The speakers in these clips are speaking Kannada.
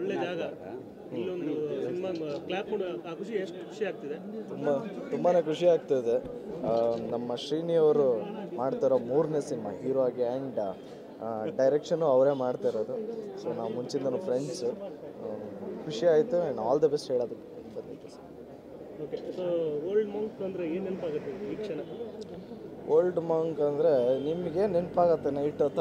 ಒಳ್ಳೆ ಜಾಗ ಇಲ್ಲೊಂದು ಸಿನಿಮಾ ಕ್ಲಾಪ್ ಕೂಡ ಆ ಖುಷಿ ಎಷ್ಟು ಖುಷಿ ಆಗ್ತಿದೆ ತುಂಬ ತುಂಬಾ ಖುಷಿ ಆಗ್ತದೆ ಆ, ನಮ್ಮ ಶ್ರೀನಿ ಅವರು ಮಾಡ್ತಿರೋ ಮೂರನೇ ಸಿನಿಮಾ ಹೀರೋ ಆಗಿ ಆ್ಯಂಡ್ ಡೈರೆಕ್ಷನು ಅವರೇ ಮಾಡ್ತಾ ಇರೋದು ಸೊ ನಾವು ಮುಂಚಿಂದನೂ ಫ್ರೆಂಡ್ಸು ಖುಷಿ ಆಯಿತು ಆ್ಯಂಡ್ ಆಲ್ ದ ಬೆಸ್ಟ್ ಹೇಳೋದಕ್ಕೆ ಬಂದಿತ್ತು sir okay so old monk ಅಂದರೆ ಏನು ನೆನಪಾಗುತ್ತೆ ಈ ಕ್ಷಣ ಓಲ್ಡ್ ಮಾಂಕ್ ಅಂದರೆ ನಿಮಗೆ ನೆನಪಾಗತ್ತೆ ನೈಟ್ ಹೊತ್ತು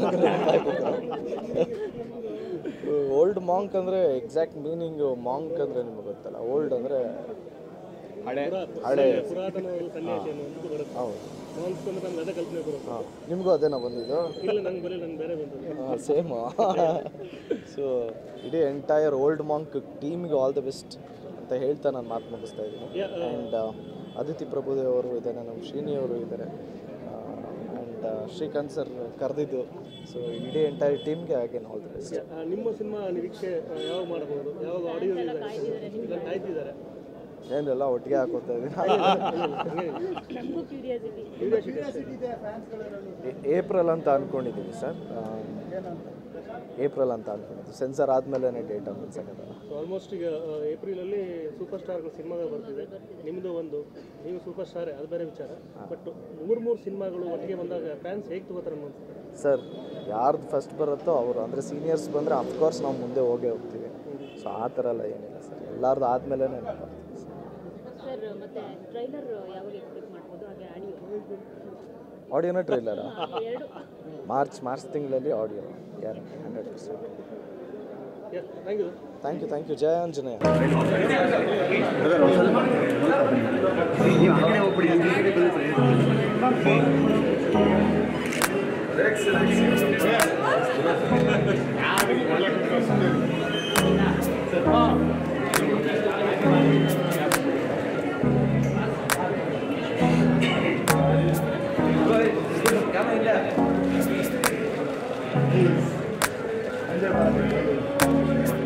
ಓಲ್ಡ್ ಮಾಂಕ್ ಅಂದರೆ ಎಕ್ಸಾಕ್ಟ್ ಮೀನಿಂಗು ಮಾಂಕ್ ಅಂದರೆ ನಿಮಗೆ ಗೊತ್ತಲ್ಲ ಓಲ್ಡ್ ಅಂದರೆ ಹಳೆ ಹಳೆ ಪುರಾತನ ಸನ್ಯಾಸಿ ಅನ್ನೋ ಒಂದು ಬರುತ್ತೆ ಹೌದು ಮಾಂಕ್ಸ್ ಅಂದ್ರೆ ನಮ್ಗೆ ಅದೇ ಕಲ್ಪನೆ ಬರುತ್ತೆ ಹಾಂ ನಿಮಗೂ ಅದೇನಾ ಬಂದಿದ್ದು ಇಲ್ಲ ನಂಗೆ ಬರೀ ನಂಗೆ ಬೇರೆ ಬಂತು ಸೇಮ್ ಸೊ ಇಡೀ ಎಂಟೈರ್ ಓಲ್ಡ್ ಮಾಂಕ್ ಟೀಮಿಗೆ ಆಲ್ ದ ಬೆಸ್ಟ್ ಅಂತ ಹೇಳ್ತಾ ನಾನು ಮಾತು ಮುಗಿಸ್ತಾ ಇದ್ದೀನಿ ಆ್ಯಂಡ್ ಅದಿತಿ ಪ್ರಭುದೇವ್ ಅವರು ಇದ್ದಾರೆ ನಮ್ಮ ಶ್ರೀನಿ ಅವರು ಇದ್ದಾರೆ ಆ್ಯಂಡ್ ಶ್ರೀಕಾಂತ್ ಸರ್ ಕರೆದಿದ್ದು ಸೊ ಇಡೀ ಎಂಟೈರ್ ಟೀಮ್ಗೆ ಅಗೇನ್ ಆಲ್ ದ ಬೆಸ್ಟ್ ಆ, ನಿಮ್ಮ ಸಿನಿಮಾ ನಿರೀಕ್ಷೆ ಆ, ಯಾವಾಗ ಮಾಡಬಹುದು ಯಾವಾಗ ಆಡಿಯೋ ಎಲ್ಲ ಕಾಯ್ತಿದ್ದಾರೆ ಏನೆಲ್ಲ ಒಟ್ಟಿಗೆ ಹಾಕೋತಾ ಇದ್ದೀನಿ ನಮಗೂ ಕ್ಯೂರಿಯಾಸಿಟಿ ಏಪ್ರಿಲ್ ಅಂತ ಅಂದ್ಕೊಂಡಿದ್ದೀನಿ ಸರ್ ಏಪ್ರಿಲ್ ಅಂತ ಅಂದ್ಕೊಂಡಿದ್ದು ಸೆನ್ಸರ್ ಆದಮೇಲೆ ಡೇಟ್ ಅನ್ನಿಸೋಕ್ಕಲ್ಲ ಆಲ್ಮೋಸ್ಟ್ ಈಗ ಏಪ್ರಿಲಲ್ಲಿ ಸೂಪರ್ ಸ್ಟಾರ್ಗಳು ಸಿನಿಮಾಗಳು ಬರ್ತಿದೆ ನಿಮ್ಮದು ಒಂದು ನೀವು ಸೂಪರ್ ಸ್ಟಾರೇ ಅದು ಬೇರೆ ವಿಚಾರ ಬಟ್ ಮೂರು ಮೂರು ಸಿನಿಮಾಗಳು ಒಟ್ಟಿಗೆ ಬಂದಾಗ ಫ್ಯಾನ್ಸ್ ಹೇಗೆ ತಗೋತಾರೆ ಅನ್ನೋ ಅನ್ಸುತ್ತೆ ಸರ್ ಯಾರ್ದು ಫಸ್ಟ್ ಬರುತ್ತೋ ಅವರು ಅಂದರೆ ಸೀನಿಯರ್ಸ್ ಬಂದರೆ ಅಫ್ಕೋರ್ಸ್ ನಾವು ಮುಂದೆ ಹೋಗೇ ಹೋಗ್ತೀವಿ ಸೊ ಆ ಥರ ಎಲ್ಲ ಏನಿಲ್ಲ ಸರ್ ಎಲ್ಲರದು ಆದಮೇಲೆ ಸರ್ ಮತ್ತೆ ಟ್ರೈಲರ್ ಯಾವಾಗ ಎಕ್ಸ್ಪೆಕ್ಟ್ ಮಾಡ್ಬೋದು ಹಾಗೆ ಆಡಿಯೋ ಆಡಿಯೋನ ಟ್ರೈಲರಾ ಎರಡು ಮಾರ್ಚ್ ಮಾರ್ಚ್ ತಿಂಗಳಲ್ಲಿ audio guarantee hundred percent thank you thank you thank you Jaya Anjaneya Thank